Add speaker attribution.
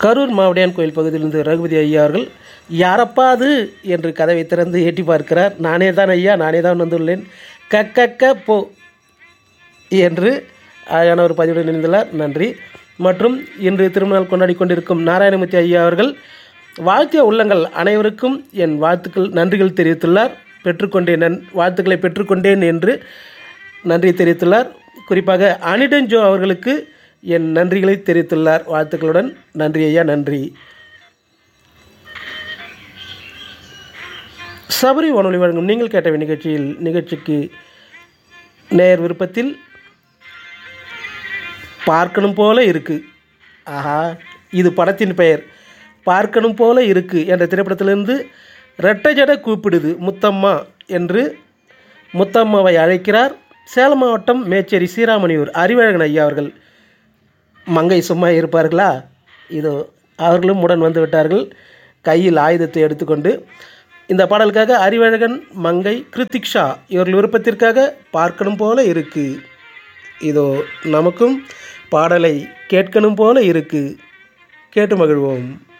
Speaker 1: கரூர் மாவடியான் கோயில் பகுதியிலிருந்து ரகுபதி ஐயா அவர்கள் யாரப்பா அது என்று கதவை திறந்து எட்டி பார்க்கிறார் நானே தான் ஐயா நானே தான் வந்துள்ளேன் கக்கக்க போ என்று அழகான ஒரு பதிவுடன் இணைந்துள்ளார் நன்றி மற்றும் இன்று திருமணம் கொண்டாடி கொண்டிருக்கும் நாராயணமூர்த்தி ஐயா அவர்கள் வாழ்த்திய உள்ளங்கள் அனைவருக்கும் என் வாழ்த்துக்கள் நன்றிகள் தெரிவித்துள்ளார் பெற்றுக்கொண்டேன் நன் வாழ்த்துக்களை பெற்றுக்கொண்டேன் என்று நன்றி தெரிவித்துள்ளார் குறிப்பாக அனிடன் ஜோ அவர்களுக்கு என் நன்றிகளை தெரிவித்துள்ளார் வாழ்த்துக்களுடன் நன்றி ஐயா நன்றி சபரி வானொலி வழங்கும் நீங்கள் கேட்ட நிகழ்ச்சியில் நிகழ்ச்சிக்கு நேர் விருப்பத்தில் பார்க்கணும் போல இருக்கு ஆஹா இது படத்தின் பெயர் பார்க்கணும் போல இருக்கு என்ற திரைப்படத்திலிருந்து ரெட்டை ஜட கூப்பிடுது முத்தம்மா என்று முத்தம்மாவை அழைக்கிறார் சேலம் மாவட்டம் மேச்சேரி சீராமணியூர் அறிவழகன் ஐயா அவர்கள் மங்கை சும்மா இருப்பார்களா இதோ அவர்களும் உடன் வந்து விட்டார்கள் கையில் ஆயுதத்தை எடுத்துக்கொண்டு இந்த பாடலுக்காக அறிவழகன் மங்கை கிருத்திக்ஷா இவர்கள் விருப்பத்திற்காக பார்க்கணும் போல இருக்கு இதோ நமக்கும் பாடலை கேட்கணும் போல இருக்கு கேட்டு மகிழ்வோம்